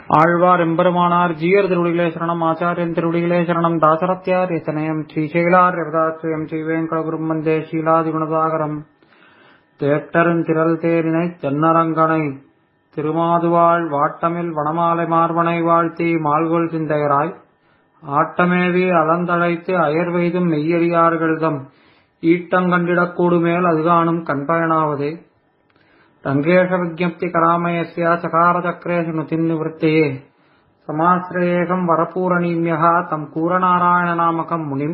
ஆழ்வார் எம்பெருமானார் ஜீயர் திருவடிகளே சரணம் ஆச்சாரியன் திருவடிகளே சரணம் தாசரத்யார் எத்தனயம் ஸ்ரீசைலார் ரவிதாசிரியம் ஸ்ரீவேங்கடகுரும் வந்தே ஷீலாதி குணசாகரம் தேட்டரும் திரள் தேரினை தென்னரங்கனை திருமாதுவாள் வாட்டமில் வனமாலை மார்பனை வாழ்த்தி மால்கொள் சிந்தையராய் ஆட்டமேவி அலந்தழைத்து அயர்வெய்தும் மெய்யறியார்கள்தம் ஈட்டங்கண்டிடக் கூடுமேல் அதுகாணும் கண்பயனாவதே ரங்கேஷ விஜப்தி கராமயஸ்ய சகாரச்சக்ரேஷு நுதின்னிவృత్తயே சமாசிரயேகம் வரபூரணீமியகா தம் கூரநாராயணநாமகம் முனிம்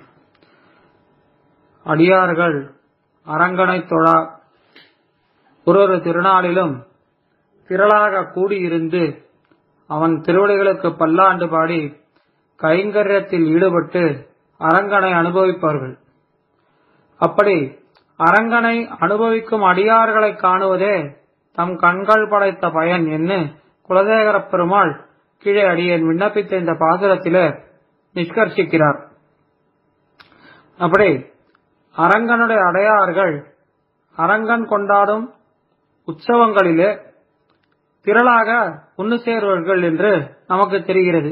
அடியார்கள் அரங்கனை தொழா ஒரு ஒரு திருநாளிலும் திரளாக கூடியிருந்து அவன் திருவடிகளுக்கு பல்லாண்டு பாடி கைங்கரியத்தில் ஈடுபட்டு அரங்கனை அனுபவிப்பார்கள் அப்படி அரங்கனை அனுபவிக்கும் அடியார்களை காணுவதே தம் கண்கள் படைத்த பயன் என்று குலசேகரப் பெருமாள் கீழே அடியேன் விண்ணப்பித்த இந்த பாசுரத்திலே நிஷ்கர்ஷிக்கிறார் அப்படி அரங்கனுடைய அடையார்கள் அரங்கன் கொண்டாடும் உற்சவங்களிலே திரளாக ஒன்று சேர்வார்கள் என்று நமக்கு தெரிகிறது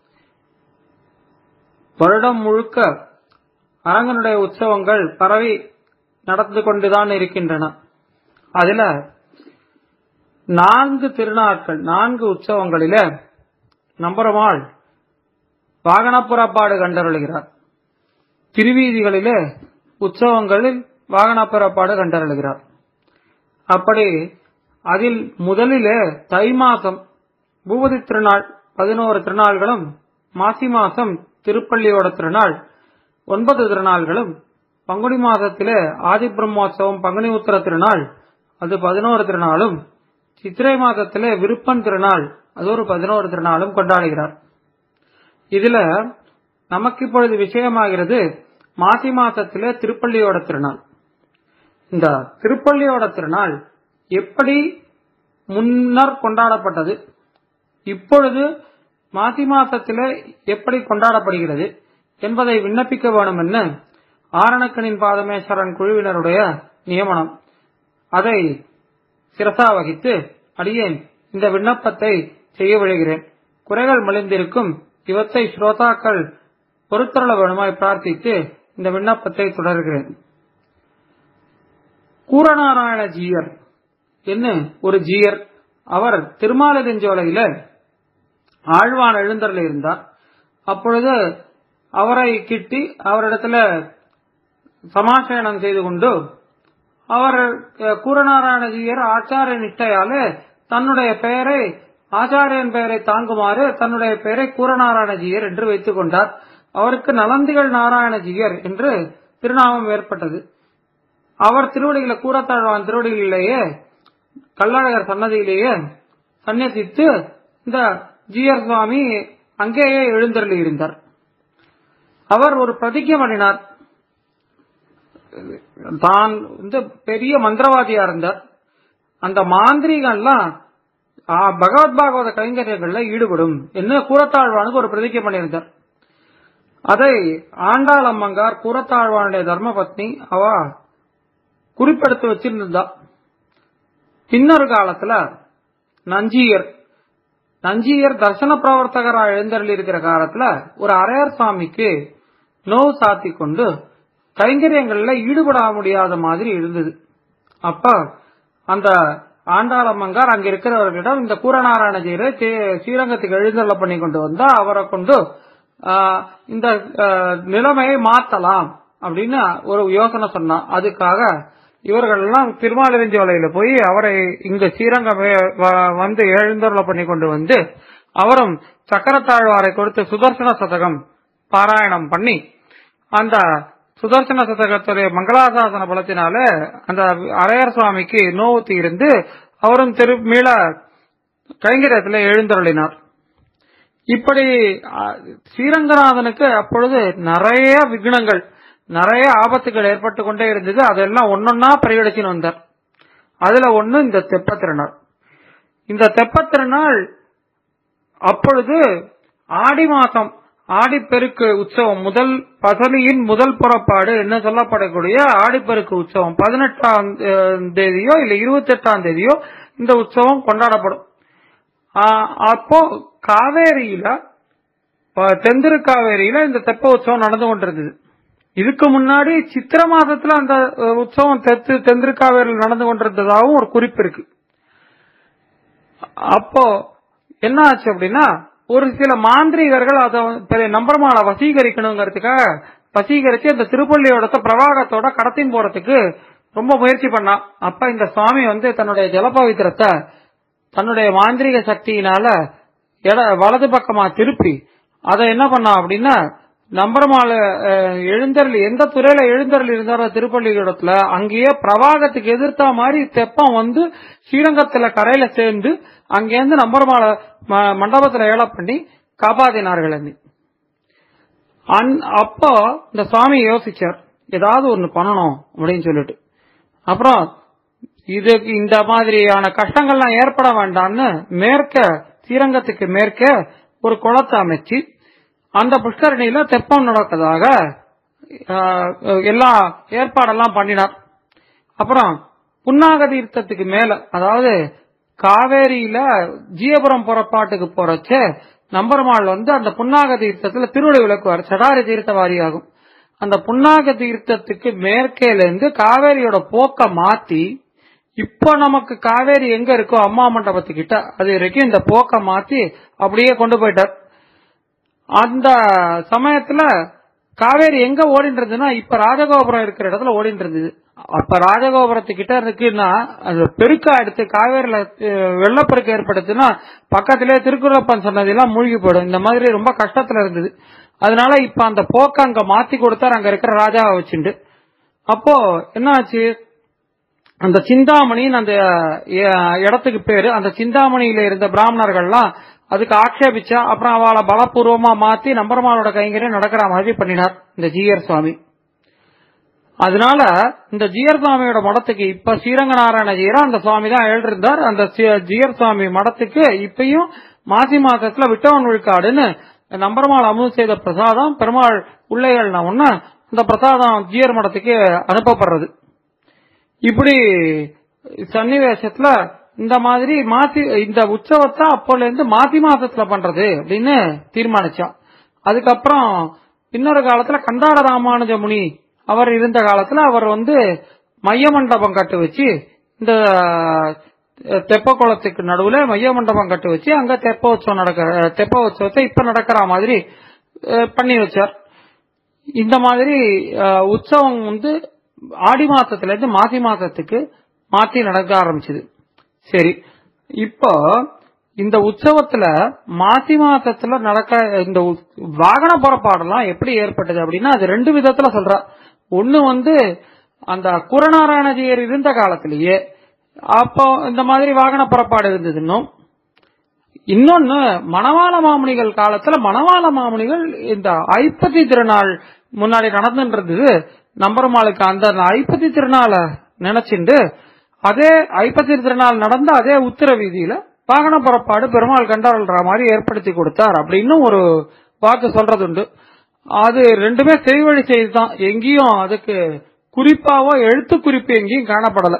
வருடம் முழுக்க அரங்கனுடைய உற்சவங்கள் பரவி நடந்து கொண்டுதான் இருக்கின்றன அதுல நான்கு திருநாட்கள் நான்கு உற்சவங்களில நம்பருமாள் வாகன புறப்பாடு கண்டருளுகிறார் திருவீதிகளிலே உற்சவங்களில் வாகன புறப்பாடு கண்டருளுகிறார் அப்படி அதில் முதலிலே தை மாசம் பூபதி திருநாள் பதினோரு திருநாள்களும் மாசி மாசம் திருப்பள்ளியோட திருநாள் ஒன்பது திருநாள்களும் பங்குனி மாதத்திலே ஆதி பிரம்மோற்சவம் பங்குனி உத்தர திருநாள் அது பதினோரு திருநாளும் சித்திரை மாதத்திலே விருப்பன் திருநாள் அது ஒரு பதினோரு திருநாளும் கொண்டாடுகிறார் இதுல நமக்கு இப்பொழுது விஷயமாகிறது மாசி மாசத்திலே திருப்பள்ளியோட திருநாள் இந்த திருப்பள்ளியோட திருநாள் எப்படி முன்னர் கொண்டாடப்பட்டது இப்பொழுது மாசி மாசத்திலே எப்படி கொண்டாடப்படுகிறது என்பதை விண்ணப்பிக்க வேண்டும் என்று ஆரணக்கனின் பாதமேஸ்வரன் குழுவினருடைய நியமனம் அதை சிரசா வகித்து அடியேன் இந்த விண்ணப்பத்தை செய்ய விழுகிறேன் குறைகள் மலிந்திருக்கும் இவற்றை ஸ்ரோதாக்கள் பொறுத்தருள வேணுமாய் பிரார்த்தித்து இந்த விண்ணப்பத்தை தொடர்கிறேன் கூரநாராயண ஜீயர் என்ன ஒரு ஜீயர் அவர் திருமாலிருஞ்சோலையில ஆழ்வான் எழுந்தரில் இருந்தார் அப்பொழுது அவரை கிட்டி அவரிடத்துல சமாசயனம் செய்து கொண்டு அவர் கூரநாராயணஜியர் ஆச்சாரிய நிஷ்டையாலே தன்னுடைய பெயரை ஆச்சாரியன் பெயரை தாங்குமாறு தன்னுடைய பெயரை கூரநாராயணஜியர் என்று வைத்துக் கொண்டார் அவருக்கு நலந்திகள் நாராயணஜியர் என்று திருநாமம் ஏற்பட்டது அவர் திருவடிகளை கூறத்தாழ்வான் திருவடிகளிலேயே கல்லழகர் சன்னதியிலேயே சந்நியசித்து இந்த ஜியர் சுவாமி அங்கேயே எழுந்தருளி இருந்தார் அவர் ஒரு பிரதிஜை பண்ணினார் தான் வந்து பெரிய மந்திரவாதியா இருந்தார் அந்த மாந்திரிகள்லாம் பகவத் பாகவத கைங்கரியங்கள்ல ஈடுபடும் என்ன கூறத்தாழ்வானுக்கு ஒரு பிரதிஜை பண்ணியிருந்தார் அதை ஆண்டாள் அம்மங்கார் கூறத்தாழ்வானுடைய தர்மபத்னி அவ குறிப்பெடுத்து வச்சிருந்தா பின்னொரு காலத்துல நஞ்சியர் நஞ்சியர் தர்சன பிரவர்த்தகரா எழுந்தருள் இருக்கிற காலத்துல ஒரு அரையர் சுவாமிக்கு நோவு சாத்தி கொண்டு கைங்கரியங்கள்ல ஈடுபட முடியாத மாதிரி இருந்தது அப்ப அந்த ஆண்டாளம்மங்கார் அங்க இருக்கிறவர்களிடம் இந்த கூரநாராயணஜீரை ஸ்ரீரங்கத்துக்கு எழுந்தருள பண்ணி கொண்டு வந்தா அவரை கொண்டு இந்த நிலைமையை மாத்தலாம் அப்படின்னு ஒரு யோசனை சொன்னா அதுக்காக இவர்கள் எல்லாம் திருமாலிருஞ்சோலையில போய் அவரை இங்க ஸ்ரீரங்கம் வந்து எழுந்தருள பண்ணி கொண்டு வந்து அவரும் சக்கரத்தாழ்வாரை கொடுத்து சுதர்சன சதகம் பாராயணம் பண்ணி அந்த சுதர்சன சதகத்துடைய மங்களாசாசன பலத்தினால அந்த அரையர் சுவாமிக்கு நோவுத்தி இருந்து அவரும் திரு மீள கைங்கரியத்தில் எழுந்தருளினார் இப்படி ஸ்ரீரங்கநாதனுக்கு அப்பொழுது நிறைய விக்னங்கள் நிறைய ஆபத்துகள் ஏற்பட்டு கொண்டே இருந்தது அதெல்லாம் ஒன்னொன்னா பரிகடிச்சுன்னு வந்தார் அதுல ஒண்ணு இந்த தெப்ப திருநாள் இந்த தெப்ப திருநாள் அப்பொழுது ஆடி மாசம் ஆடிப்பெருக்கு உற்சவம் முதல் பசலியின் முதல் புறப்பாடு என்ன சொல்லப்படக்கூடிய ஆடிப்பெருக்கு உற்சவம் பதினெட்டாம் தேதியோ இல்ல இருபத்தி எட்டாம் தேதியோ இந்த உற்சவம் கொண்டாடப்படும் ஆ, அப்போ காவேரியில ப- தென்திரு காவேரியில இந்த தெப்ப உற்சவம் நடந்து கொண்டிருந்தது இதுக்கு முன்னாடி சித்திர மாதத்துல அந்த அஹ், உற்சவம் தெற்கு தென்திரு காவேரியில் நடந்து கொண்டிருந்ததாகவும் ஒரு குறிப்பு இருக்கு அப்போ என்ன ஆச்சு அப்படின்னா ஒரு சில மாந்திரிகர்கள் அதை பெரிய நம்பர்மாலை வசீகரிக்கணுங்கிறதுக்காக வசீகரிச்சு அந்த திருப்பள்ளியோட பிரவாகத்தோட கடத்தின் போறதுக்கு ரொம்ப முயற்சி பண்ணா அப்ப இந்த சுவாமி வந்து தன்னுடைய ஜலபவித்திரத்தை தன்னுடைய மாந்திரிக சக்தியினால எட- வலது பக்கமா திருப்பி அதை என்ன பண்ணா அப்படின்னா நம்பர்மால எழுந்தருள் எந்த துறையில எழுந்தருள் இருந்தாரோ திருப்பள்ளிக்கூடத்துல அங்கேயே பிரவாகத்துக்கு எதிர்த்த மாதிரி தெப்பம் வந்து ஸ்ரீரங்கத்துல கரையில சேர்ந்து அங்கேருந்து நம்பர்மால ம- மண்டபத்துல ஏல பண்ணி காப்பாத்தினார்கள் அன்னி. அன்- அப்போ இந்த சுவாமி யோசிச்சார் ஏதாவது ஒண்ணு பண்ணணும் அப்படின்னு சொல்லிட்டு அப்புறம் இதுக்கு இந்த மாதிரியான கஷ்டங்கள்லாம் ஏற்பட வேண்டாம்னு மேற்க ஸ்ரீரங்கத்துக்கு மேற்க ஒரு குளத்தை அமைச்சு அந்த புஷ்கரணியில தெப்பம் நடப்பதாக ஆஹ், எல்லா ஏற்பாடெல்லாம் பண்ணினார் அப்புறம் புன்னாக தீர்த்தத்துக்கு மேல அதாவது காவேரியில ஜீயபுரம் புறப்பாட்டுக்கு போறச்ச நம்பர்மாள் வந்து அந்த புன்னாக தீர்த்தத்துல திருவிழை விளக்குவார் சடாரி தீர்த்தவாரி ஆகும் அந்த புன்னாக தீர்த்தத்துக்கு மேற்கேல இருந்து காவேரியோட போக்க மாத்தி இப்போ நமக்கு காவேரி எங்க இருக்கோ அம்மா மண்டபத்துக்கிட்ட அது வரைக்கும் இந்த போக்க மாத்தி அப்படியே கொண்டு போயிட்டார் அந்த சமயத்துல காவேரி எங்க ஓடிட்டு இருந்ததுன்னா இப்ப ராஜகோபுரம் இருக்கிற இடத்துல ஓடிட்டு இருந்தது அப்ப ராஜகோபுரத்துக்கிட்ட இருக்குன்னா அது பெருக்கா எடுத்து காவேரியில அஹ், வெள்ளப்பெருக்கு ஏற்படுத்துன்னா பக்கத்திலே திருக்குறப்பன் சன்னதியெல்லாம் மூழ்கி போயிடும் இந்த மாதிரி ரொம்ப கஷ்டத்துல இருந்தது அதனால இப்ப அந்த போக்க அங்க மாத்தி கொடுத்தார் அங்க இருக்கிற ராஜாவை வச்சுண்டு அப்போ என்ன ஆச்சு அந்த சிந்தாமணின்னு அந்த அஹ், இடத்துக்கு பேரு அந்த சிந்தாமணியில இருந்த பிராமணர்கள்லாம் அதுக்கு ஆட்சேபிச்சா அப்புறம் அவளை பலபூர்வமா மாத்தி நம்பர்மாலோட கைங்கரியம் நடக்கிற மாதிரி பண்ணினார் இந்த ஜீயர் சுவாமி அதனால இந்த ஜீயர் சுவாமியோட மடத்துக்கு இப்ப ஸ்ரீரங்கநாராயண ஜீயரா அந்த சுவாமி தான் எழுதிருந்தார் அந்த சி- ஜீயர் சுவாமி மடத்துக்கு இப்பயும் மாசி மாசத்துல விட்டவன் விழுக்காடுன்னு நம்பர்மாள் அமுது செய்த பிரசாதம் பெருமாள் உள்ளைகள்னா ஒண்ணு அந்த பிரசாதம் ஜீயர் மடத்துக்கு அனுப்பப்படுறது இப்படி சன்னிவேசத்துல இந்த மாதிரி மாத்தி இந்த உற்சவத்தை அப்போல இருந்து மாசி மாசத்துல பண்றது அப்படின்னு தீர்மானிச்சான் அதுக்கப்புறம் இன்னொரு காலத்துல கண்டாட ராமானுஜ முனி அவர் இருந்த காலத்துல அவர் வந்து மைய மண்டபம் கட்டு வச்சு இந்த அஹ், தெப்ப குளத்துக்கு நடுவுல மைய மண்டபம் கட்டு வச்சு அங்க தெப்ப உற்சவம் நடக்கிற தெப்ப உற்சவத்தை இப்ப நடக்கிற மாதிரி அஹ், பண்ணி வச்சார் இந்த மாதிரி அஹ், உற்சவம் வந்து ஆடி மாசத்துல இருந்து மாசி மாசத்துக்கு மாத்தி நடக்க ஆரம்பிச்சது சரி இப்போ இந்த உற்சவத்துல மாசி மாசத்துல நடக்க இந்த உ- வாகன புறப்பாடெல்லாம் எப்படி ஏற்பட்டது அப்படின்னா அது ரெண்டு விதத்துல சொல்றா ஒண்ணு வந்து அந்த குரநாராயணஜியர் இருந்த காலத்திலேயே அப்போ இந்த மாதிரி வாகன புறப்பாடு இருந்ததுன்னும் இன்னொன்னு மணவாள மாமுனிகள் காலத்துல மணவாள மாமுனிகள் இந்த ஐப்பசி திருநாள் முன்னாடி நடந்துட்டு இருந்தது நம்பருமாளுக்கு அந்த ஐப்பசி திருநாளை நினைச்சுண்டு அதே ஐப்பசி திருநாள் நடந்த அதே உத்தர வீதியில வாகன புறப்பாடு பெருமாள் கண்டாள்ற மாதிரி ஏற்படுத்தி கொடுத்தார் அப்படின்னு ஒரு வாக்கு சொல்றதுண்டு அது ரெண்டுமே செய்வழி செய்துதான் எங்கேயும் அதுக்கு குறிப்பாவோ எழுத்து குறிப்பு எங்கேயும் காணப்படல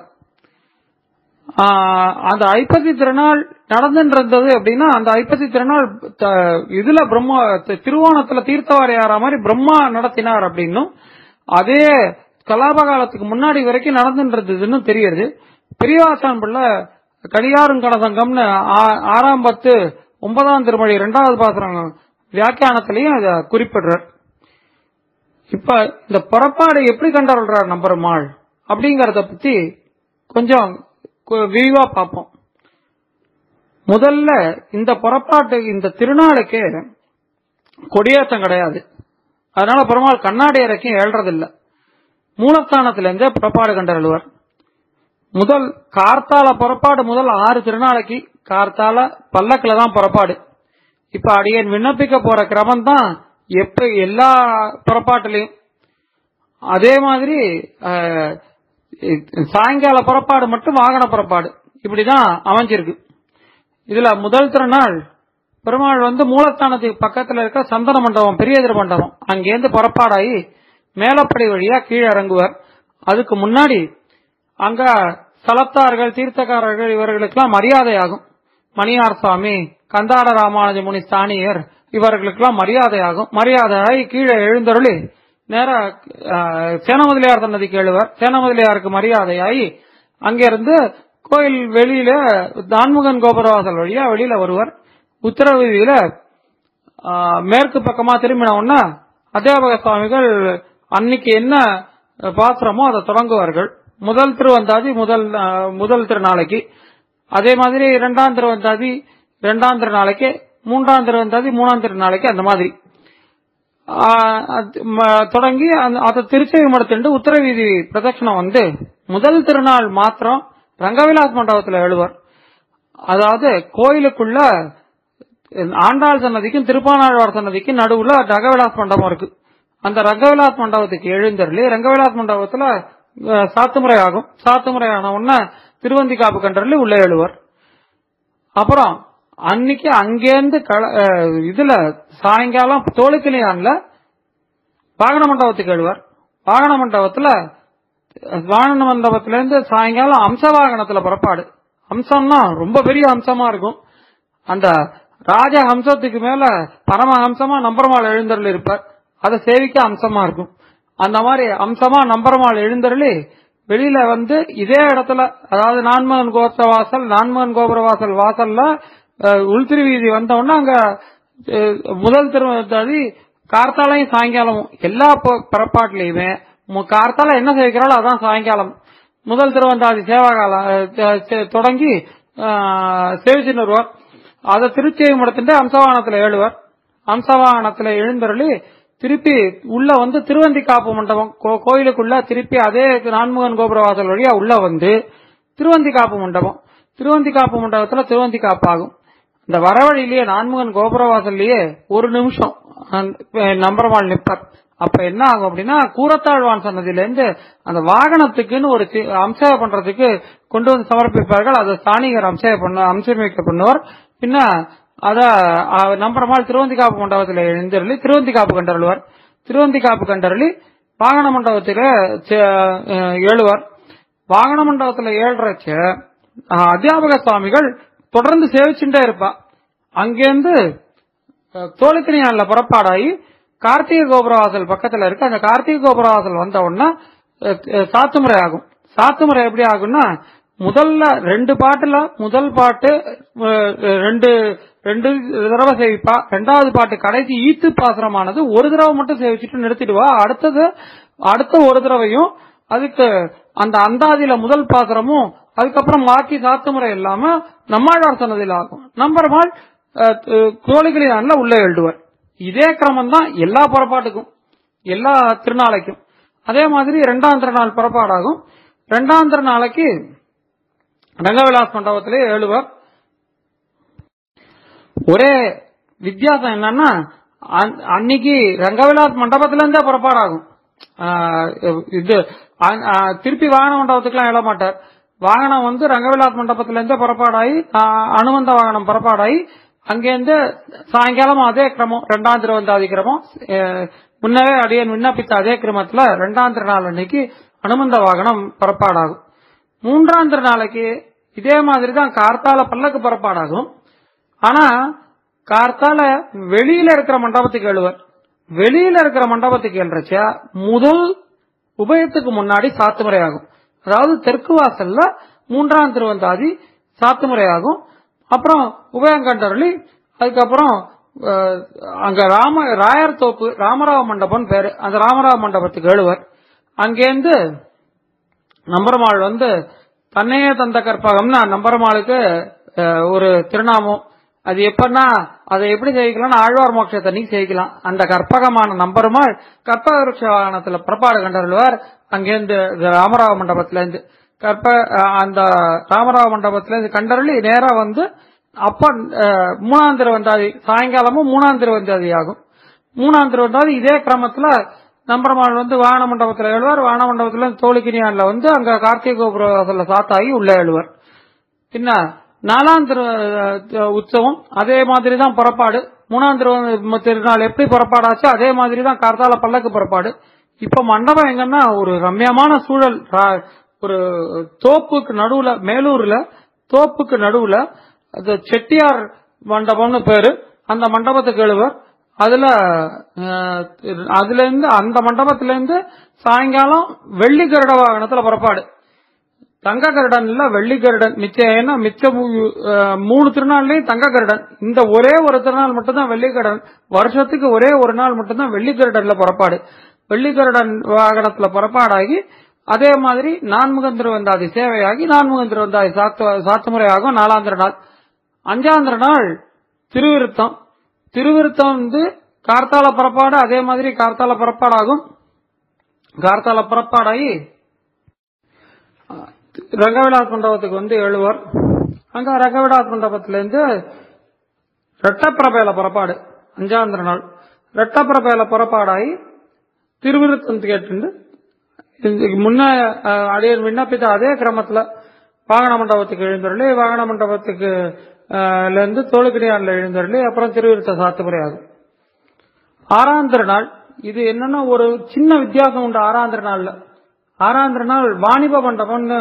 ஆஹ் அந்த ஐப்பசி திருநாள் நடந்துட்டு இருந்தது அப்படின்னா அந்த ஐப்பசி திருநாள் த- இதுல பிரம்மா தி- திருவோணத்துல தீர்த்தவாரி ஆற மாதிரி பிரம்மா நடத்தினார் அப்படின்னும் அதே கலாப காலத்துக்கு முன்னாடி வரைக்கும் நடந்துட்டு இருந்ததுன்னு தெரியுது பெரியவாசான் பிள்ளை கடியாரும் கனசங்கம்னு ஆ- ஆறாம் பத்து ஒன்பதாம் திருமொழி இரண்டாவது பாசுரம் வியாக்கியானத்திலையும் இத குறிப்பிடுறார் இப்ப இந்த புறப்பாடு எப்படி கண்டறிறார் நம்பருமாள் அப்படிங்கறத பத்தி கொஞ்சம் கு- விரிவா பார்ப்போம் முதல்ல இந்த புறப்பாட்டு இந்த திருநாளுக்கு கொடியேற்றம் கிடையாது அதனால பெருமாள் கண்ணாடி இறக்கும் ஏழ்றதில்ல மூலஸ்தானத்துல இருந்தே புறப்பாடு கண்டறிவார் முதல் கார்த்தால புறப்பாடு முதல் ஆறு திருநாளைக்கு கார்த்தால பல்லக்குல தான் புறப்பாடு இப்ப அடியேன் விண்ணப்பிக்க போற கிரமம் தான் எப்ப எல்லா புறப்பாட்டுலயும் அதே மாதிரி அஹ், சாயங்கால புறப்பாடு மட்டும் வாகன புறப்பாடு இப்படிதான் அமைஞ்சிருக்கு இதுல முதல் திருநாள் பெருமாள் வந்து மூலஸ்தானத்துக்கு பக்கத்துல இருக்க சந்தன மண்டபம் பெரிய எதிர் மண்டபம் அங்கேருந்து புறப்பாடாகி மேலப்படை வழியா கீழே இறங்குவார் அதுக்கு முன்னாடி அங்க ஸ்தலத்தார்கள் தீர்த்தக்காரர்கள் இவர்களுக்கெல்லாம் மரியாதை ஆகும் மணியார் சுவாமி கந்தாட ராமானுஜ முனி ஸ்தானியர் இவர்களுக்கெல்லாம் மரியாதையாகும் மரியாதையாகி கீழே எழுந்தருளி நேரா அஹ், சேனமுதலியார் சன்னதிக்கு எழுவர் சேனமுதலியாருக்கு மரியாதையாகி அங்கிருந்து கோயில் வெளியில தான்முகன் கோபுரவாசல் வழியா வெளியில வருவர் உத்தரவீதியில ஆஹ், மேற்கு பக்கமா திரும்பின உடனே அத்தியாபக சுவாமிகள் அன்னைக்கு என்ன பாத்திரமோ அதை தொடங்குவார்கள் முதல் திருவந்தாதி முதல் ஆஹ், முதல் திருநாளைக்கு அதே மாதிரி இரண்டாம் திருவந்தாதி இரண்டாம் திருநாளைக்கு மூன்றாம் திருவந்தாதி மூணாம் திருநாளைக்கு அந்த மாதிரி ஆஹ், அது ம- தொடங்கி அந்த- அதை திருச்செவி மடத்துண்டு உத்தரவீதி பிரதட்சணம் வந்து முதல் திருநாள் மாத்திரம் ரங்கவிலாஸ் மண்டபத்தில் எழுவர் அதாவது கோயிலுக்குள்ள ஆண்டாள் சன்னதிக்கும் திருப்பானாழ்வார் சன்னதிக்கும் நடுவுல ரங்கவிலாஸ் மண்டபம் இருக்கு அந்த ரங்கவிலாஸ் மண்டபத்துக்கு எழுந்தருளி ரங்கவிலாஸ் மண்டபத்துல அஹ், சாத்துமுறை ஆகும் சாத்துமுறை ஆன உடனே திருவந்தி காப்பு கண்டறி உள்ள எழுவர் அப்புறம் அன்னைக்கு அங்கேருந்து கள- அஹ், இதுல சாயங்காலம் தோளுக்கிளியான்ல வாகன மண்டபத்துக்கு எழுவர் வாகன மண்டபத்துல அஹ், வாகன மண்டபத்துல இருந்து சாயங்காலம் அம்ச வாகனத்துல புறப்பாடு அம்சம்னா ரொம்ப பெரிய அம்சமா இருக்கும் அந்த ராஜ ஹம்சத்துக்கு மேல பரம ஹம்சமா நம்பரமாள் எழுந்தருள் இருப்பார் அதை சேவிக்க அம்சமா இருக்கும் அந்த மாதிரி அம்சமா நம்பரமாள் எழுந்தருளி வெளியில வந்து இதே இடத்துல அதாவது நான்மகன் கோபுர வாசல் நான்மகன் கோபுர வாசல் வாசல்ல அஹ், உள்திருவீதி வந்த உடனே அங்க அஹ், முதல் திருவந்தாதி கார்த்தாலையும் சாயங்காலமும் எல்லா ப- புறப்பாட்டுலயுமே மு- கார்த்தால என்ன செய்கிறாளோ அதான் சாயங்காலம் முதல் திருவந்தாதி சேவாகாலம் அஹ், செ- தொடங்கி அஹ், சேவிச்சுன்னு வருவார் அதை திருச்செவி மடத்தின் அம்சவாகனத்துல ஏழுவர் அம்சவாகனத்துல எழுந்தருளி திருப்பி உள்ள வந்து திருவந்தி காப்பு மண்டபம் கோ- கோயிலுக்குள்ள திருப்பி அதே நான்முகன் கோபுரவாசல் வழியா உள்ள வந்து திருவந்தி காப்பு மண்டபம் திருவந்தி காப்பு மண்டபத்துல திருவந்தி காப்பாகும் இந்த வரவழியிலேயே நான்முகன் கோபுரவாசல்லையே ஒரு நிமிஷம் அந்த நம்பரமாள் நிப்பர் அப்ப என்ன ஆகும் அப்படின்னா கூரத்தாழ்வான் சன்னதியில இருந்து அந்த வாகனத்துக்குன்னு ஒரு சி- அம்சம் பண்றதுக்கு கொண்டு வந்து சமர்ப்பிப்பார்கள் அதை ஸ்தானிகர் அம்சம் பண்ண அம்சமிக்க பண்ணுவார் பின்ன அத அஹ், நம்பரமாள் திருவந்தி காப்பு மண்டபத்தில் எழுந்தருளி திருவந்தி காப்பு கண்டருள்வார் திருவந்தி காப்பு கண்டருளி வாகன மண்டபத்தில சே- அஹ், ஏழுவார் வாகன மண்டபத்துல ஏழ்றச்ச அஹ், அத்தியாபக சுவாமிகள் தொடர்ந்து சேவிச்சுட்டே இருப்பா அங்கேருந்து தோலுக்கினியான்ல புறப்பாடாகி கார்த்திகை கோபுரவாசல் பக்கத்துல இருக்கு அந்த கார்த்திகை கோபுரவாசல் வந்த உடனே அஹ், அஹ், சாத்துமுறை ஆகும் சாத்துமுறை எப்படி ஆகும்னா முதல்ல ரெண்டு பாட்டுல முதல் பாட்டு அஹ், ரெண்டு ரெண்டு தடவை சேவிப்பா ரெண்டாவது பாட்டு கடைசி ஈத்து பாசுரமானது ஒரு தடவை மட்டும் சேவிச்சுட்டு நிறுத்திடுவா அடுத்தது அடுத்த ஒரு தடவையும் அதுக்கு அந்த அந்தாதியில முதல் பாசுரமும் அதுக்கப்புறம் பாக்கி சாத்துமுறை இல்லாம நம்மாழ்வார் சன்னதியில் ஆகும் நம்பருமாள் கோழிகளில் உள்ள எழுதுவார் இதே கிரமம் தான் எல்லா புறப்பாட்டுக்கும் எல்லா திருநாளைக்கும் அதே மாதிரி இரண்டாம் திருநாள் புறப்பாடாகும் இரண்டாம் திருநாளைக்கு ரங்கவிலாஸ் மண்டபத்திலே எழுவர் ஒரே வித்தியாசம் என்னன்னா அன்- அன்னைக்கு ரங்கவிலாஸ் மண்டபத்துல இருந்தே புறப்பாடாகும் ஆஹ் இது அ- ஆஹ் திருப்பி வாகன மண்டபத்துக்குலாம் எழ மாட்டார் வாகனம் வந்து ரங்கவிலாஸ் மண்டபத்துல இருந்தே புறப்பாடாகி ஆஹ் அனுமந்த வாகனம் புறப்பாடாகி அங்கேருந்து சாயங்காலம் அதே கிரமம் ரெண்டாம் திருவந்தாதி கிரமம் அஹ் முன்னவே அடியன் விண்ணப்பித்த அதே கிரமத்துல ரெண்டாம் திருநாள் அன்னைக்கு அனுமந்த வாகனம் புறப்பாடாகும் மூன்றாம் திருநாளைக்கு இதே மாதிரி தான் கார்த்தால பல்லக்கு புறப்பாடாகும் ஆனா கார்த்தால வெளியில இருக்கிற மண்டபத்துக்கு எழுவர் வெளியில இருக்கிற மண்டபத்துக்கு எழுறச்ச முதல் உபயத்துக்கு முன்னாடி சாத்துமுறை ஆகும் அதாவது தெற்கு வாசல்ல மூன்றாம் திருவந்தாதி சாத்துமுறை ஆகும் அப்புறம் உபயங்கண்டருளி அதுக்கப்புறம் அஹ், அங்க ராம ராயர் தோப்பு ராமராவ மண்டபம் பேரு அந்த ராமராவ மண்டபத்துக்கு எழுவர் அங்கேருந்து நம்பரமாள் வந்து தன்னையே தந்த கற்பகம்னா நம்பரமாளுக்கு அஹ், ஒரு திருநாமம் அது எப்பன்னா அதை எப்படி செய்யலாம்னா ஆழ்வார் மோட்சத்தன்னைக்கு செய்யலாம் அந்த கற்பகமான நம்பருமாள் கற்பக விருட்ச வாகனத்துல புறப்பாடு கண்டருள்வார் அங்கேருந்து இந்த ராமராவ மண்டபத்துல இருந்து கற்ப அஹ், அந்த ராமராவ மண்டபத்துல இருந்து கண்டருளி நேரா வந்து அப்ப அஹ், மூணாம் திருவந்தாதி சாயங்காலமும் மூணாம் திருவந்தாதி ஆகும் மூணாம் திருவந்தாதி இதே கிரமத்துல நம்பரமாள் வந்து வாகன மண்டபத்துல எழுவார் வாகன மண்டபத்துல தோழிக்கினியான்ல வந்து அங்க கார்த்திகை கோபுர வாசல்ல சாத்தாகி உள்ள எழுவார் பின்ன நாலாம் திரு அஹ், உற்சவம் அதே மாதிரி தான் புறப்பாடு மூணாம் திரு திருநாள் எப்படி புறப்பாடாச்சோ அதே மாதிரி தான் கார்த்தால பல்லக்கு புறப்பாடு இப்ப மண்டபம் எங்கன்னா ஒரு ரம்யமான சூழல் ரா- ஒரு தோப்புக்கு நடுவுல மேலூர்ல தோப்புக்கு நடுவுல அது செட்டியார் மண்டபம்னு பேரு அந்த மண்டபத்துக்கு எழுவர் அதுல அஹ், அதுல இருந்து அந்த மண்டபத்துல இருந்து சாயங்காலம் வெள்ளி கருட வாகனத்துல புறப்பாடு தங்க கருடன் இல்ல வெள்ளி கருடன் மிச்சம் ஏன்னா மிச்ச மூ- அஹ், மூணு திருநாள்லயும் தங்க கருடன் இந்த ஒரே ஒரு திருநாள் மட்டும்தான் வெள்ளி கருடன் வருஷத்துக்கு ஒரே ஒரு நாள் மட்டும்தான் வெள்ளி கருடன்ல புறப்பாடு வெள்ளி கருடன் வாகனத்துல புறப்பாடாகி அதே மாதிரி நான்முகன் திருவந்தாதி சேவையாகி நான்முகன் திருவந்தாதி சாத்து சாத்துமுறையாகும் நாலாந்திர நாள் அஞ்சாந்திர நாள் திருவிருத்தம் திருவிருத்தம் வந்து கார்த்தால புறப்பாடு அதே மாதிரி கார்த்தால புறப்பாடாகும் கார்த்தால புறப்பாடாகி ரங்கவிலாஸ் மண்டபத்துக்கு வந்து எழுவர் அங்க ரங்கவிலாஸ் மண்டபத்துல இருந்து ரெட்டப்பிரபேல புறப்பாடு அஞ்சாந்திர நாள் ரெட்டப்பிரபேல புறப்பாடாகி திருவிருத்தம் கேட்டு இதுக்கு முன்ன அஹ், அடியன் விண்ணப்பித்த அதே கிரமத்துல வாகன மண்டபத்துக்கு எழுந்தருளி வாகன மண்டபத்துக்கு அஹ், ல இருந்து தோளுக்கிரியான்ல எழுந்தருளி அப்புறம் திருவிருத்த சாத்துமுறை ஆகும் ஆறாந்திர நாள் இது என்னன்னா ஒரு சின்ன வித்தியாசம் உண்டு ஆறாந்திர நாள்ல ஆறாந்திர நாள் வாணிப மண்டபம்னு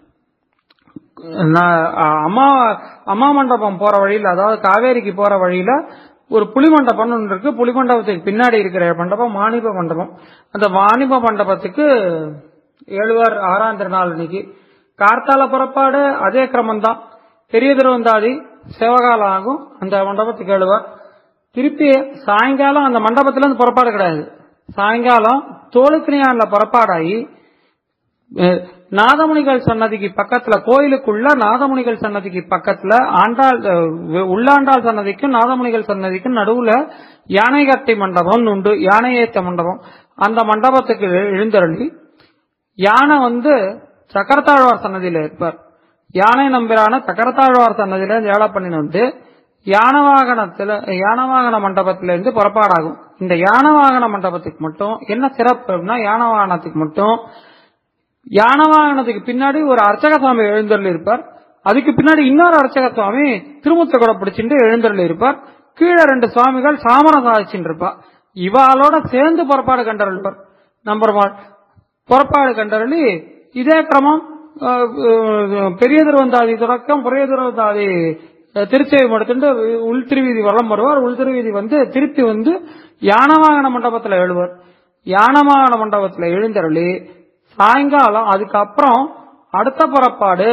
நான், அ- அம்மா அம்மா மண்டபம் போற வழியில அதாவது காவேரிக்கு போற வழியில ஒரு புலி மண்டபம்னு ஒன்று இருக்கு புலி மண்டபத்துக்கு பின்னாடி இருக்கிற மண்டபம் வாணிப மண்டபம் அந்த வாணிப மண்டபத்துக்கு எழுவர் ஆறாம் திருநாள் இன்னைக்கு கார்த்தால புறப்பாடு அதே கிரமம் தான் பெரிய திருவந்தாதி சிவகாலம் ஆகும் அந்த மண்டபத்துக்கு எழுவர் திருப்பி சாயங்காலம் அந்த மண்டபத்துல இருந்து புறப்பாடு கிடையாது சாயங்காலம் தோளுக்கிணியான்ல புறப்பாடாகி அஹ், நாதமுனிகள் சன்னதிக்கு பக்கத்துல கோயிலுக்குள்ள நாதமுனிகள் சன்னதிக்கு பக்கத்துல ஆண்டாள் அஹ், உள்ளாண்டாள் சன்னதிக்கும் நாதமுனிகள் சன்னதிக்கும் நடுவுல யானைகட்டை மண்டபம் உண்டு யானை ஏத்த மண்டபம் அந்த மண்டபத்துக்கு எழுந்தருளி யானை வந்து சக்கரத்தாழ்வார் சன்னதியில இருப்பார் யானை நம்பிரான சக்கரத்தாழ்வார் சன்னதியில ஏழை பண்ணின்னு வந்து யானை வாகனத்துல யானை வாகன மண்டபத்துல இருந்து புறப்பாடாகும் இந்த யானை வாகன மண்டபத்துக்கு மட்டும் என்ன சிறப்பு அப்படின்னா யானை வாகனத்துக்கு மட்டும் யானை வாகனத்துக்கு பின்னாடி ஒரு அர்ச்சக சுவாமி எழுந்தருள் இருப்பார் அதுக்கு பின்னாடி இன்னொரு அர்ச்சக சுவாமி திருமுத்த கூட பிடிச்சிட்டு எழுந்தருள் இருப்பார் கீழே ரெண்டு சுவாமிகள் சாமரம் சாதிச்சுட்டு இருப்பா இவாளோட சேர்ந்து புறப்பாடு கண்டருள்வார் நம்பருமாள் புறப்பாடு கண்டருளி இதே கிரமம் அஹ், அஹ், பெரிய திருவந்தாதி தொடக்கம் பெரிய திருவந்தாதி அஹ், திருச்செவி மடுத்துட்டு உள் திருவீதி வளம் வருவார் உள் திருவீதி வந்து திருப்பி வந்து யானவாகன மண்டபத்துல எழுவார் யானவாகன மண்டபத்துல எழுந்தருளி சாயங்காலம் அதுக்கப்புறம் அடுத்த புறப்பாடு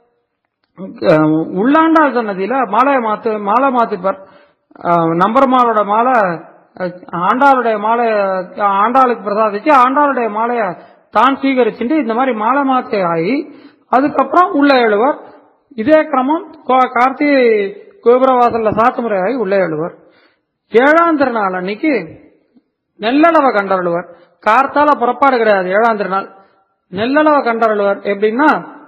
அஹ், உள்ளாண்டாள் சன்னதியில மாலையை மாத்து மாலை மாத்திப்பார் அஹ், நம்பர் மாலோட மாலை அஹ், ஆண்டாளுடைய மாலை ஆண்டாளுக்கு பிரசாதிச்சு ஆண்டாளுடைய மாலையை தான் சீகரிச்சுட்டு இந்த மாதிரி மாலை மாத்தி ஆகி அதுக்கப்புறம் உள்ள எழுவர் இதே கிரமம் கோ- கார்த்திகை கோபுரவாசல்ல சாத்துமுறை ஆகி உள்ள எழுவர் ஏழாம் திருநாள் அன்னைக்கு நெல்லளவ கண்டருளுவர் கார்த்தால புறப்பாடு கிடையாது ஏழாம் திருநாள் நெல்லளவ கண்டருளுவர் எப்படின்னா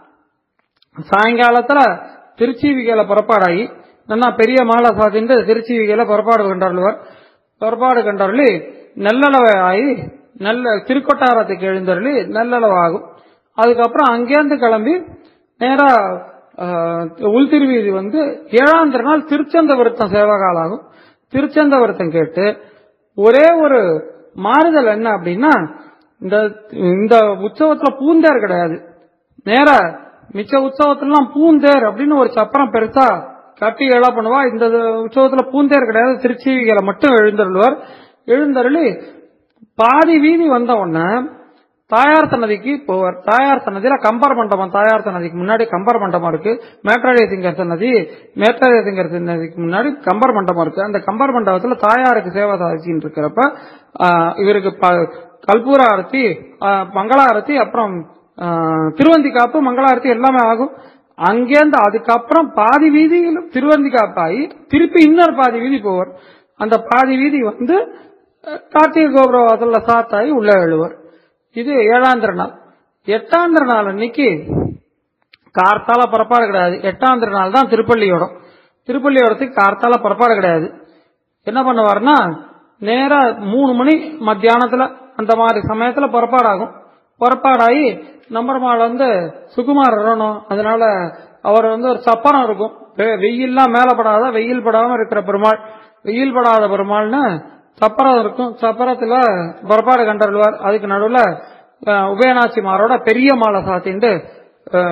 சாயங்காலத்துல திருச்சிவிகையில புறப்பாடாகி நல்லா பெரிய மாலை சாத்திட்டு திருச்சிவிகையில புறப்பாடு கண்டருளுவர் புறப்பாடு கண்டருளி நெல்லளவை ஆகி நல்ல திருக்கொட்டாரத்துக்கு எழுந்தருளி நெல்லளவு ஆகும் அதுக்கப்புறம் அங்கேருந்து கிளம்பி நேரா ஆஹ், உள்திருவீதி வந்து ஏழாம் திருநாள் திருச்சந்த விருத்தம் சேவகால் ஆகும் திருச்சந்த விருத்தம் கேட்டு ஒரே ஒரு மாறுதல் என்ன அப்படின்னா இந்த இந்த உற்சவத்துல பூந்தேர் கிடையாது நேரா மிச்ச உற்சவத்துலாம் பூந்தேர் அப்படின்னு ஒரு சப்பரம் பெருசா கட்டி எழா பண்ணுவா இந்த உற்சவத்துல பூந்தேர் கிடையாது திருச்சிவிகளை மட்டும் எழுந்தருள்வார் எழுந்தருளி பாதி வீதி வந்த உடனே தாயார் சன்னதிக்கு போவார் தாயார் சன்னதியில கம்பர் மண்டபம் தாயார் சன்னதிக்கு முன்னாடி கம்பர் மண்டபம் இருக்கு மேற்றாரிய திங்கர் சன்னதி மேற்றாரிய திங்கர் சன்னதிக்கு முன்னாடி கம்பர் மண்டபம் இருக்கு அந்த கம்பர் மண்டபத்துல தாயாருக்கு சேவை சாதிச்சுட்டு இருக்கிறப்ப ஆஹ், இவருக்கு ப- கல்பூர ஆரத்தி ஆஹ், மங்கள ஆரத்தி அப்புறம் ஆஹ், திருவந்தி காப்பு மங்கள ஆரத்தி எல்லாமே ஆகும் அங்கேருந்து அதுக்கப்புறம் பாதி வீதியில் திருவந்தி காப்பாகி திருப்பி இன்னொரு பாதி வீதி போவார் அந்த பாதி வீதி வந்து அஹ், கார்த்திகை கோபுர வாசல்ல சாத்தாகி உள்ள எழுவர் இது ஏழாந்திர நாள் எட்டாந்திர நாள் அன்னைக்கு கார்த்தால புறப்பாடு கிடையாது எட்டாந்திர நாள் தான் திருப்பள்ளியோடம் திருப்பள்ளியோடத்துக்கு கார்த்தால புறப்பாடு கிடையாது என்ன பண்ணுவாருன்னா நேரா மூணு மணி மத்தியானத்துல அந்த மாதிரி சமயத்துல புறப்பாடாகும் புறப்பாடாகி நம்பர்மாள் வந்து சுகுமார் வரணும் அதனால அவர் வந்து ஒரு சப்பரம் இருக்கும் வெ- வெயில்லாம் மேல படாத வெயில் படாம இருக்கிற பெருமாள் வெயில் படாத பெருமாள்னு சப்பரம் இருக்கும் சப்பரத்துல புறப்பாடு கண்டருள்வார் அதுக்கு நடுவுல அஹ், உபயநாச்சிமாரோட பெரிய மாலை சாத்திண்டு அஹ்,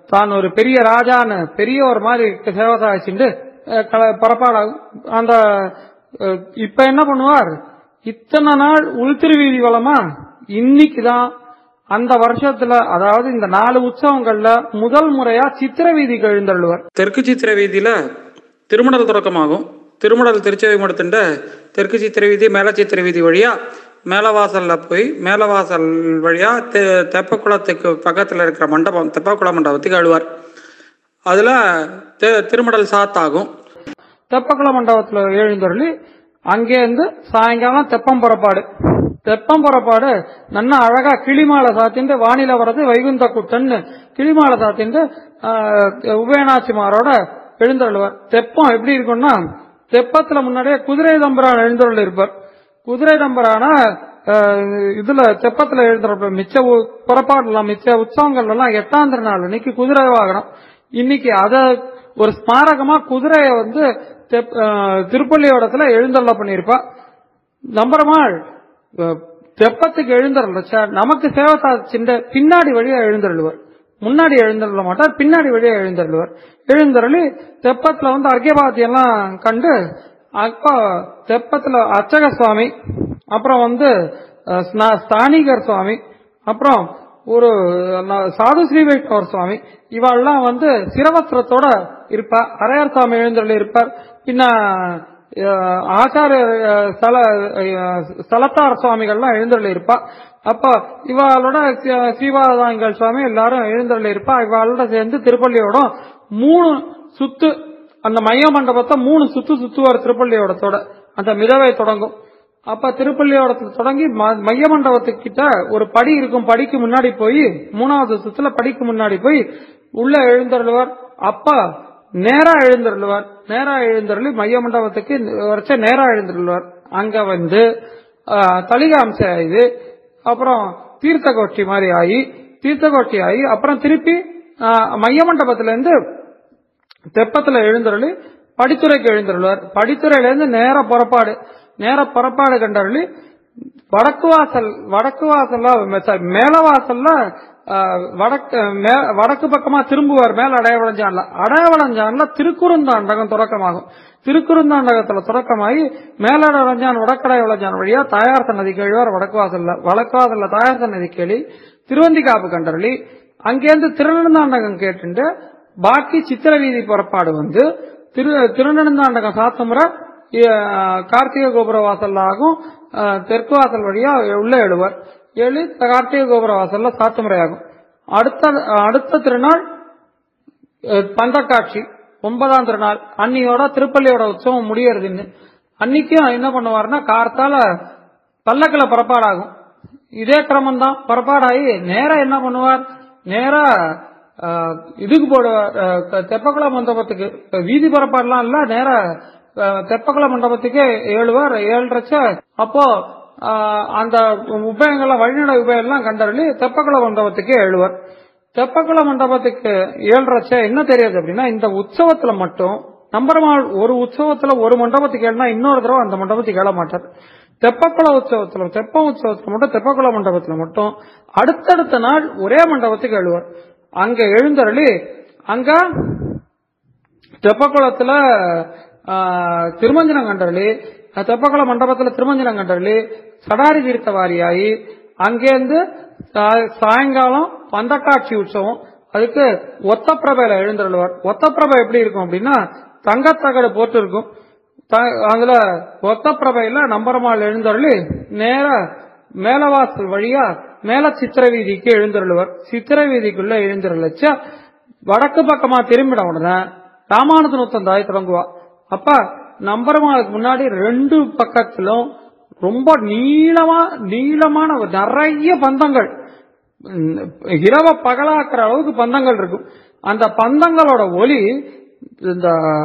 தான் ஒரு பெரிய ராஜான்னு பெரிய ஒரு மாதிரி சேவை சாதிச்சுட்டு அஹ், கள- புறப்பாடாகும் அந்த அஹ், இப்ப என்ன பண்ணுவார் இத்தனை நாள் உள்திருவீதி வளமா இன்னைக்குதான் அந்த வருஷத்துல அதாவது இந்த நாலு உற்சவங்கள்ல முதல் முறையா சித்திர வீதிக்கு எழுந்தள்ளுவார் தெற்கு சித்திர வீதியில் திருமணல் தொடக்கமாகும் திருமணல் திருச்செவி மடத்துண்ட தெற்கு சித்திர வீதி மேல சித்திர வீதி வழியா மேலவாசல்ல போய் மேலவாசல் வழியா தெ தெப்பக்குளத்துக்கு பக்கத்தில் இருக்கிற மண்டபம் தெப்பக்குள மண்டபத்துக்கு அழுவார் அதில் தெ- திருமடல் சாத்தாகும் தெப்பக்குள மண்டபத்துல எழுந்தருளி அங்கேருந்து சாயங்காலம் தெப்பம் புறப்பாடு தெப்பம் புறப்பாடு நன்னா அழகா கிளிமாலை சாத்திண்டு வானில வர்றது வைகுந்த குட்டன்னு கிளிமாலை சாத்திண்டு ஆஹ், உபயநாச்சிமாரோட எழுந்தருளுவார் தெப்பம் எப்படி இருக்கும்னா தெப்பத்துல முன்னாடியே குதிரை தம்பரான் எழுந்தருள் இருப்பார் குதிரை தம்பரான ஆஹ், இதுல தெப்பத்துல எழுந்தருள் மிச்ச உ- புறப்பாடுலாம் மிச்ச உற்சவங்கள் எல்லாம் எட்டாம் திருநாள் இன்னைக்கு குதிரை வாகனம் இன்னைக்கு அத ஒரு ஸ்மாரகமா குதிரைய வந்து தெப்- ஆஹ், திருப்பள்ளியோடத்துல எழுந்தருள பண்ணியிருப்பா நம்பரமாள் அஹ், தெப்பத்துக்கு எழுந்தருள் நமக்கு சேவை சாதிச்சுட்டு பின்னாடி வழியா எழுந்தருளுவார் முன்னாடி எழுந்தருள மாட்டார் பின்னாடி வழியா எழுந்தருளுவார் எழுந்தருளி தெப்பத்துல வந்து அர்க்கியபாத்தி எல்லாம் கண்டு அப்போ தெப்பத்துல அர்ச்சக சுவாமி அப்புறம் வந்து அஹ், ஸ்நா- ஸ்தானிகர் சுவாமி அப்புறம் ஒரு ந- சாது ஸ்ரீ வைஷ்ணவர் சுவாமி இவாள்லாம் வந்து சிரவஸ்திரத்தோட இருப்பா அரையர் சுவாமி எழுந்தருளி இருப்பார் பின்ன அஹ், ஆச்சாரிய அஹ், ஸ்தல அஹ், ஸ்தலத்தார் சுவாமிகள்லாம் எழுந்தருளி இருப்பா அப்போ இவாளோட சி- ஸ்ரீவாதாங்கல் சுவாமி எல்லாரும் எழுந்தருளி இருப்பா இவாளோட சேர்ந்து திருப்பள்ளியோட மூணு சுத்து அந்த மைய மண்டபத்தை மூணு சுத்து சுத்துவார் திருப்பள்ளியோடத்தோட அந்த மிதவை தொடங்கும் அப்ப திருப்பள்ளியோடத்துல தொடங்கி ம- மைய மண்டபத்துக்கு கிட்ட ஒரு படி இருக்கும் படிக்கு முன்னாடி போய் மூணாவது சுத்துல படிக்கு முன்னாடி போய் உள்ள எழுந்தருளுவார் அப்ப நேரா எழுந்தருளுவார் நேரா எழுந்தருளி மைய மண்டபத்துக்கு வரைச்ச நேரா எழுந்தருளுவார் அங்க வந்து ஆஹ், தலிகாம்ச இது அப்புறம் தீர்த்த கோஷ்டி மாதிரி ஆகி தீர்த்த கோஷ்டி ஆகி அப்புறம் திருப்பி ஆஹ், மைய மண்டபத்துல இருந்து தெப்பத்துல எழுந்தருளி படித்துறைக்கு எழுந்தருள்வார் படித்துறையில இருந்து நேர புறப்பாடு நேர புறப்பாடு கண்டருளி வடக்கு வாசல் வடக்கு வாசல்ல sorry, மேல வாசல்ல ஆஹ், வடக்கு மே- வடக்கு பக்கமா திரும்புவார் மேல அடையவளஞ்சான்ல அடையவளஞ்சான்ல திருக்குறுந்தாண்டகம் தொடக்கமாகும் திருக்குறுந்தாண்டகத்துல தொடக்கமாகி மேலடவளஞ்சான் வடக்கடையவளஞ்சான் வழியா தாயார் சன்னதி கேழ்வார் வடக்கு வாசல்ல வடக்கு வாசல்ல தாயார் சன்னதி கேளி திருவந்திகாப்பு கண்டருளி அங்கேருந்து திருநெடுந்தாண்டகம் கேட்டுண்டு பாக்கி சித்திர வீதி புறப்பாடு வந்து திரு திருநெடுந்தாண்டகம் சாத்தமுறை அஹ், கார்த்திகை கோபுர வாசல்ல ஆகும் அஹ், தெற்கு வாசல் வழியா உள்ள எழுவர் எழு கார்த்திகை கோபுர வாசல்ல சாத்துமுறை ஆகும் அடுத்த அடுத்த திருநாள் அஹ், பந்தக்காட்சி ஒன்பதாம் திருநாள் அன்னியோட திருப்பள்ளியோட உற்சவம் முடியறதுன்னு அன்னைக்கும் என்ன பண்ணுவாருன்னா கார்த்தால பல்லக்கில புறப்பாடாகும் இதே கிரமம் தான் புறப்பாடாகி நேரா என்ன பண்ணுவார் நேரா அஹ், இதுக்கு போடுவார் அஹ், தெப்பக்குள மண்டபத்துக்கு இப்ப வீதி புறப்பாடுலாம் இல்ல நேரா அஹ், தெப்பக்குள மண்டபத்துக்கே ஏழுவார் ஏழ்றச்ச அப்போ அஹ், அந்த உபயங்கள்லாம் வழிநடை உபயம்லாம் கண்டறிலி தெப்பக்குள மண்டபத்துக்கே எழுவார் தெப்பக்குள மண்டபத்துக்கு ஏழ்றச்ச என்ன தெரியாது அப்படின்னா இந்த உற்சவத்துல மட்டும் நம்பருமாள் ஒரு உற்சவத்துல ஒரு மண்டபத்துக்கு ஏழுனா இன்னொரு தடவை அந்த மண்டபத்துக்கு ஏழ மாட்டார் தெப்பக்குள உற்சவத்துல தெப்ப உற்சவத்துல மட்டும் தெப்பக்குள மண்டபத்துல மட்டும் அடுத்தடுத்த நாள் ஒரே மண்டபத்துக்கு எழுவார் அங்க எழுந்தருளி அங்க தெப்பக்குளத்துல ஆஹ், திருமஞ்சனம் கண்டருளி தெப்பக்குள மண்டபத்துல திருமஞ்சனம் கண்டருளி சடாரி தீர்த்த வாரியாயி அங்கேருந்து சா- சாயங்காலம் பந்தக்காட்சி உற்சவம் அதுக்கு ஒத்தப்பிரபையில எழுந்தருளுவார் ஒத்தப்பிரபை எப்படி இருக்கும் அப்படின்னா தங்கத்தகடு போட்டு இருக்கும் த- அதுல ஒத்தப்பிரபையில நம்பரமாள் எழுந்தருளி நேர மேலவாசல் வழியா மேல சித்திர வீதிக்கு எழுந்தருளுவார் சித்திர வீதிக்குள்ள எழுந்தருளச்ச வடக்கு பக்கமா திரும்பிட உடனே ராமானுஜன் தாய் தொடங்குவா அப்ப நம்பரமாளுக்கு முன்னாடி ரெண்டு பக்கத்திலும் ரொம்ப நீளமா நீளமான ஒரு நிறைய பந்தங்கள் உம், இரவ பகலாக்குற அளவுக்கு பந்தங்கள் இருக்கும் அந்த பந்தங்களோட ஒளி இந்த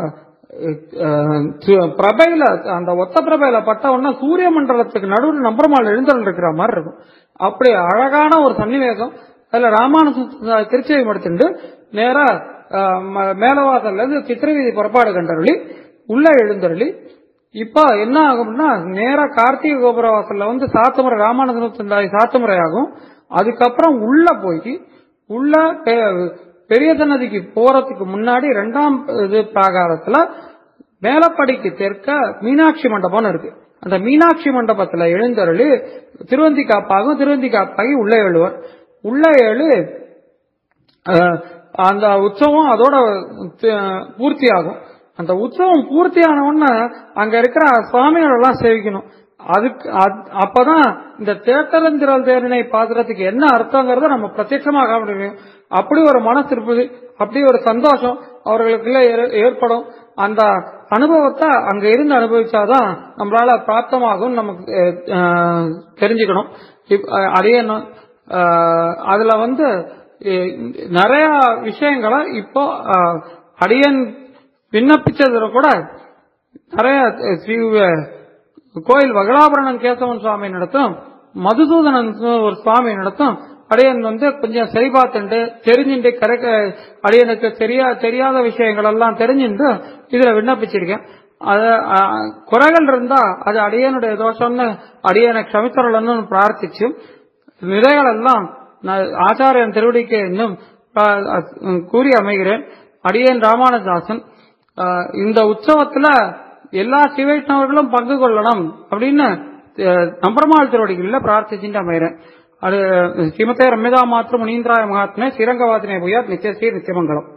அஹ், சு- பிரபையில அந்த ஒத்த பிரபையில பட்ட உடனே சூரிய மண்டலத்துக்கு நடுவில் நம்பரமால் எழுந்தல் இருக்கிற மாதிரி இருக்கும் அப்படி அழகான ஒரு சன்னிவேசம் அதுல ராமானுஜ திருச்செவி மடுத்துண்டு நேரா அஹ், ம- மேலவாசல்ல இருந்து சித்திரவீதி புறப்பாடு கண்டருளி உள்ள எழுந்தருளி இப்ப என்ன ஆகும்னா நேரா கார்த்திகை கோபுர வாசல்ல வந்து சாத்துமுறை ராமானுஜன் சாத்துமுறை ஆகும் அதுக்கப்புறம் உள்ள போய் உள்ள பே- பெரிய சன்னதிக்கு போறதுக்கு முன்னாடி ரெண்டாம் இது பிராகாரத்துல மேலப்படிக்கு தெற்க மீனாட்சி மண்டபம்னு இருக்கு அந்த மீனாட்சி மண்டபத்துல எழுந்தருளி திருவந்தி காப்பாகும் திருவந்தி காப்பாகி உள்ளே எழுவர் உள்ளே எழு அஹ், அந்த உற்சவம் அதோட தி- பூர்த்தியாகும் அந்த உற்சவம் பூர்த்தியான உடனே அங்க இருக்கிற சுவாமிகள் எல்லாம் சேவிக்கணும் அதுக்கு அத்- அப்பதான் இந்த தேட்டரந்திரல் தேரனை பாக்குறதுக்கு என்ன அர்த்தங்கிறத நம்ம பிரத்யட்சமாக முடியும் அப்படி ஒரு மன திருப்தி அப்படி ஒரு சந்தோஷம் அவர்களுக்குள்ள ஏ- ஏற்படும் அந்த அனுபவத்தை அங்க இருந்து அனுபவிச்சாதான் நம்மளால பிராப்தமாகும் நமக்கு அஹ், அஹ், தெரிஞ்சுக்கணும் இப்- அஹ், அதே என்ன- அஹ், அதுல வந்து அஹ், நிறைய விஷயங்களை இப்போ அஹ், அடியன் விண்ணப்பிச்சதுல கூட நிறைய அஹ், ஸ்ரீ அஹ், கோயில் வகலாபரணன் கேசவன் சுவாமி நடத்தும் மதுசூதனன் ஒரு சுவாமி நடத்தும் அடியன் வந்து கொஞ்சம் சரி பார்த்துட்டு தெரிஞ்சுட்டு கரெக்ட் அடியனுக்கு தெரியா தெரியாத விஷயங்கள் எல்லாம் தெரிஞ்சுட்டு இதுல விண்ணப்பிச்சிருக்கேன் அது அஹ், குறைகள் இருந்தா அது அடியனுடைய தோஷம்னு அடியனை க்ஷமித்தரலன்னு பிரார்த்திச்சு நிறைகள் எல்லாம் நான் ஆச்சாரியன் திருவடிக்கு இன்னும் அஹ், அஹ், கூறி அமைகிறேன் அடியேன் ராமானுஜாசன் அஹ், இந்த உற்சவத்துல எல்லா சிவைஷ்ணவர்களும் பங்கு கொள்ளணும் அப்படின்னு அஹ், நம்பெருமாள் திருவடிகளில் பிரார்த்திச்சுட்டு அமைகிறேன் அது ஸ்ரீமதே ரம்யதா மாத்திரம் முனீந்திராய மகாத்மே ஸ்ரீரங்கவாதினே புயாத் நித்தியஸ்ரீ நித்தியமங்கலம்